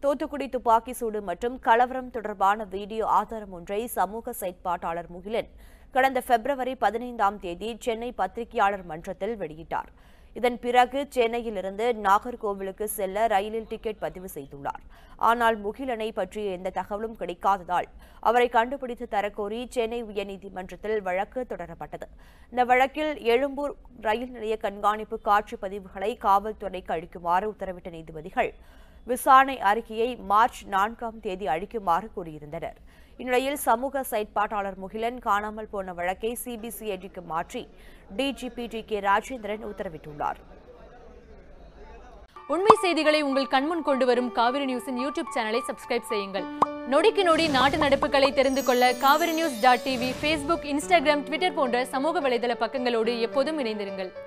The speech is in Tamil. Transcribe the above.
தூத்துக்குடி துப்பாக்கி சூடு மற்றும் கலவரம் தொடர்பான வீடியோ ஆதாரம் ஒன்றை சமூக செயற்பாட்டாளர் முகிலன் கடந்த பிப்ரவரி பதினைந்தாம் தேதி சென்னை பத்திரிகையாளர் மன்றத்தில் வெளியிட்டார் இதன் பிறகு சென்னையிலிருந்து நாகர்கோவிலுக்கு செல்ல ரயிலில் டிக்கெட் பதிவு செய்துள்ளார் ஆனால் முகிலனை பற்றிய எந்த தகவலும் கிடைக்காததால் அவரை கண்டுபிடித்து தரக்கோரி சென்னை உயர்நீதிமன்றத்தில் வழக்கு தொடரப்பட்டது இந்த வழக்கில் எழும்பூர் ரயில் நிலைய கண்காணிப்பு காட்சி பதிவுகளை காவல்துறைக்கு அளிக்குமாறு உத்தரவிட்ட நீதிபதிகள் விசாரணை அறிக்கையை மார்ச் நான்காம் தேதி அளிக்குமாறு கூறியிருந்தனர் இந்நிலையில் சமூக செயற்பாட்டாளர் முகிலன் காணாமல் போன வழக்கை சிபிசிஐடிக்கு மாற்றி டிஜிபி டி கே ராஜேந்திரன் உத்தரவிட்டுள்ளார் உண்மை செய்திகளை உங்கள் கண்முன் கொண்டு வரும் காவிரி நியூஸின் யூடியூப் சேனலை சப்ஸ்கிரைப் செய்யுங்கள் நொடிக்கு நொடி நாட்டு நடப்புகளை தெரிந்து கொள்ள Kaveri news dot TV Facebook Instagram Twitter போன்ற சமூக வலைதள பக்கங்களோடு எப்போதும் இணைந்திருங்கள்